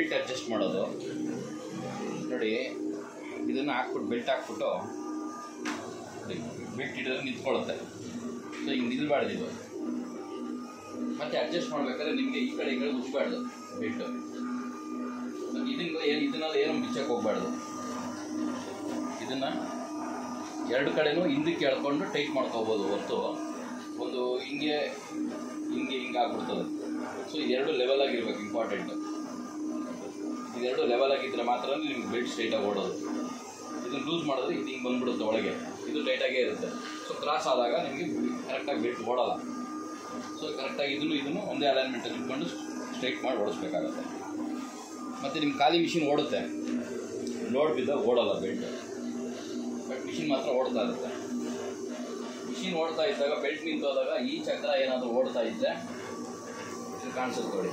belt adjust ಮಾಡೋದು ನೋಡಿ ಇದನ್ನು ಹಾಕ್ಬಿಟ್ಟು ಬೆಲ್ಟ್ ಹಾಕ್ಬಿಟ್ಟು ನೋಡಿ ಬೆಲ್ಟ್ ಹಿಡಿದ್ರೆ ನಿಂತ್ಕೊಳ್ಳುತ್ತೆ ಸೊ ಹಿಂಗೆ ನಿಲ್ಬಾರ್ದು ಇದು ಮತ್ತೆ ಅಡ್ಜಸ್ಟ್ ಮಾಡ್ಬೇಕಾದ್ರೆ ನಿಮಗೆ ಈ ಕಡೆ ಈ ಕಡೆ ಉಜ್ಬಾರ್ದು ಬೆಲ್ಟು ಇದನ್ನ ಇದನ್ನೆಲ್ಲ ಏನು ಬಿಚ್ಚಕ್ಕೆ ಹೋಗ್ಬಾರ್ದು ಇದನ್ನು ಎರಡು ಕಡೆನೂ ಹಿಂದಕ್ಕೆ ಎಳ್ಕೊಂಡು ಟೈಟ್ ಮಾಡ್ಕೋಬೋದು ಹೊರತು ಒಂದು ಹಿಂಗೆ ಹಿಂಗೆ ಹಿಂಗೆ ಆಗ್ಬಿಡ್ತದೆ ಸೊ ಇದೆರಡು ಲೆವೆಲ್ ಆಗಿರ್ಬೇಕು ಇಂಪಾರ್ಟೆಂಟು ಇದೆರಡು ಲೆವೆಲ್ ಆಗಿದ್ದರೆ ಮಾತ್ರ ನಿಮ್ಗೆ ಬೆಲ್ಟ್ ಸ್ಟ್ರೈಟಾಗಿ ಓಡೋದು ಇದನ್ನು ಲೂಸ್ ಮಾಡಿದ್ರೆ ಇದು ಹಿಂಗೆ ಬಂದ್ಬಿಡುತ್ತೆ ಒಳಗೆ ಇದು ಟೈಟಾಗೇ ಇರುತ್ತೆ ಸೊ ಕ್ರಾಸ್ ಆದಾಗ ನಿಮಗೆ ಕರೆಕ್ಟಾಗಿ ಬೆಲ್ಟ್ ಓಡಲ್ಲ ಸೊ ಕರೆಕ್ಟಾಗಿ ಇದನ್ನು ಇದನ್ನು ಒಂದೇ ಅಲೈನ್ಮೆಂಟಲ್ಲಿ ಇಟ್ಕೊಂಡು ಸ್ಟ್ರೈಟ್ ಮಾಡಿ ಓಡಿಸ್ಬೇಕಾಗತ್ತೆ ಮತ್ತು ನಿಮ್ಮ ಖಾಲಿ ಮಿಷಿನ್ ಓಡುತ್ತೆ ಲೋಡ್ ಬಿದ್ದಾಗ ಓಡಲ್ಲ ಬೆಲ್ಟ್ ಬಟ್ ಮಿಷಿನ್ ಮಾತ್ರ ಓಡ್ತಾ ಇರುತ್ತೆ ಮಿಷಿನ್ ಓಡ್ತಾ ಇದ್ದಾಗ ಬೆಲ್ಟ್ ನಿಂತೋದಾಗ ಈ ಚಕ್ರ ಏನಾದರೂ ಓಡ್ತಾ ಇದ್ದರೆ ಇದು ಕಾಣಿಸುತ್ತೆ ನೋಡಿ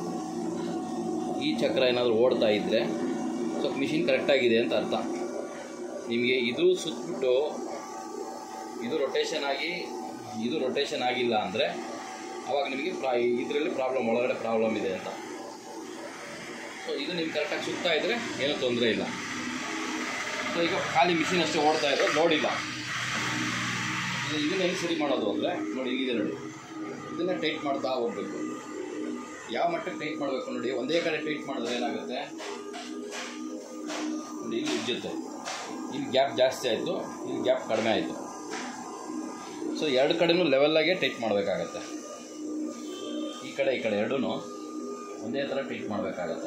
ಈ ಚಕ್ರ ಏನಾದರೂ ಓಡ್ತಾ ಇದ್ದರೆ ಸೊ ಮಿಷಿನ್ ಕರೆಕ್ಟಾಗಿದೆ ಅಂತ ಅರ್ಥ ನಿಮಗೆ ಇದು ಸುತ್ತಬಿಟ್ಟು ಇದು ರೊಟೇಷನ್ ಆಗಿ ಇದು ರೊಟೇಷನ್ ಆಗಿಲ್ಲ ಅಂದರೆ ಅವಾಗ ನಿಮಗೆ ಪ್ರಾ ಇದರಲ್ಲಿ ಪ್ರಾಬ್ಲಮ್ ಒಳಗಡೆ ಪ್ರಾಬ್ಲಮ್ ಇದೆ ಅಂತ ಸೊ ಇದು ನಿಮ್ಗೆ ಕರೆಕ್ಟಾಗಿ ಸುತ್ತಾ ಇದ್ದರೆ ಏನೂ ತೊಂದರೆ ಇಲ್ಲ ಸೊ ಈಗ ಖಾಲಿ ಮಿಷಿನ್ ಅಷ್ಟೇ ಓಡ್ತಾ ಇದ್ರೆ ಲೋಡ್ ಇಲ್ಲ ಇದು ಇದನ್ನ ಹೆಂಗೆ ಸರಿ ಮಾಡೋದು ಅಂದರೆ ನೋಡಿ ಇಲ್ಲಿದೆ ನೋಡಿ ಇದನ್ನು ಟೈಟ್ ಮಾಡ್ತಾ ಹೋಗ್ಬೇಕು ಯಾವ ಮಟ್ಟಕ್ಕೆ ಟೈಟ್ ಮಾಡಬೇಕು ನೋಡಿ ಒಂದೇ ಕಡೆ ಟೈಟ್ ಮಾಡಿದ್ರೆ ಏನಾಗುತ್ತೆ ನೋಡಿ ಇಲ್ಲಿ ಉಜ್ಜುತ್ತೆ ಇಲ್ಲಿ ಗ್ಯಾಪ್ ಜಾಸ್ತಿ ಆಯಿತು ಇಲ್ಲಿ ಗ್ಯಾಪ್ ಕಡಿಮೆ ಆಯಿತು ಸೊ ಎರಡು ಕಡೆನೂ ಲೆವೆಲ್ಲಾಗೆ ಟೈಟ್ ಮಾಡಬೇಕಾಗತ್ತೆ ಈ ಕಡೆ ಈ ಕಡೆ ಎರಡೂ ಒಂದೇ ಥರ ಟೈಟ್ ಮಾಡಬೇಕಾಗತ್ತೆ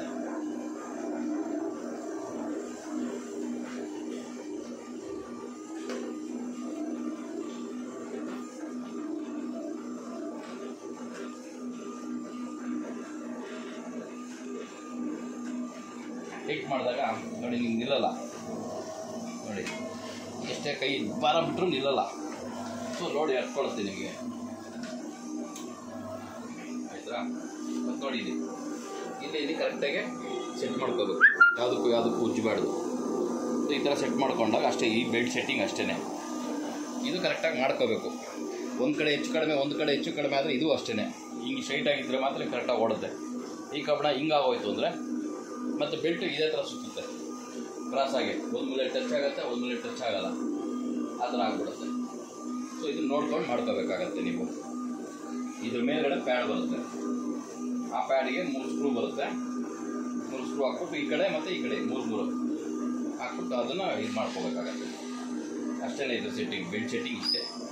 ಟೈಟ್ ಮಾಡಿದಾಗ ನೋಡಿ ನಿಮ್ಗೆ ನಿಲ್ಲಲ್ಲ ನೋಡಿ ಎಷ್ಟೇ ಕೈ ಭಾರ ಬಿಟ್ಟರು ನಿಲ್ಲಲ್ಲ ಸೊ ಲೋಡ್ ಎತ್ಕೊಳುತ್ತೆ ನಿಮಗೆ ಆಯ್ತಾ ಮತ್ತು ನೋಡಿ ಇಲ್ಲಿ ಇಲ್ಲಿ ಇಲ್ಲಿ ಕರೆಕ್ಟಾಗಿ ಸೆಟ್ ಮಾಡ್ಕೋಬೇಕು ಯಾವುದಕ್ಕೂ ಯಾವುದಕ್ಕೂ ಉಜ್ಜಬಾರ್ದು ಸೊ ಈ ಥರ ಸೆಟ್ ಮಾಡ್ಕೊಂಡಾಗ ಅಷ್ಟೇ ಈ ಬೆಲ್ಟ್ ಸೆಟ್ಟಿಂಗ್ ಅಷ್ಟೇ ಇದು ಕರೆಕ್ಟಾಗಿ ಮಾಡ್ಕೋಬೇಕು ಒಂದು ಕಡೆ ಹೆಚ್ಚು ಕಡಿಮೆ ಒಂದು ಕಡೆ ಹೆಚ್ಚು ಕಡಿಮೆ ಆದರೆ ಇದು ಅಷ್ಟೇ ಹಿಂಗೆ ಸ್ಟ್ರೈಟ್ ಆಗಿದ್ದರೆ ಮಾತ್ರ ಕರೆಕ್ಟಾಗಿ ಓಡುತ್ತೆ ಈ ಕಬ್ಬಣ ಹಿಂಗಾಗೋಯ್ತು ಅಂದರೆ ಮತ್ತು ಬೆಲ್ಟ್ ಇದೇ ಥರ ಸುತ್ತುತ್ತೆ ಕ್ರಾಸ್ ಆಗಿ ಒಂದು ಮೂಲೆ ಟಚ್ ಆಗುತ್ತೆ ಒಂದು ಮೂಲೆ ಟಚ್ ಆಗಲ್ಲ ಆ ಥರ ಆಗ್ಬಿಡುತ್ತೆ ಸೊ ಇದನ್ನ ನೋಡ್ಕೊಂಡು ಮಾಡ್ಕೋಬೇಕಾಗತ್ತೆ ನೀವು ಇದ್ರ ಮೇಲ್ಗಡೆ ಪ್ಯಾಡ್ ಬರುತ್ತೆ ಆ ಪ್ಯಾಡಿಗೆ ಮೂರು ಸ್ಕ್ರೂ ಬರುತ್ತೆ ಮೂರು ಸ್ಕ್ರೂ ಹಾಕ್ಬಿಟ್ಟು ಈ ಕಡೆ ಮತ್ತು ಈ ಕಡೆ ಮೂರು ಮೂರು ಹಾಕ್ಬಿಟ್ಟು ಅದನ್ನು ಇದು ಮಾಡ್ಕೋಬೇಕಾಗತ್ತೆ ಅಷ್ಟೇ ಇದು ಸೆಟ್ಟಿಂಗ್ ಬೆಲ್ಟ್ ಸೆಟ್ಟಿಂಗ್ ಇಷ್ಟೇ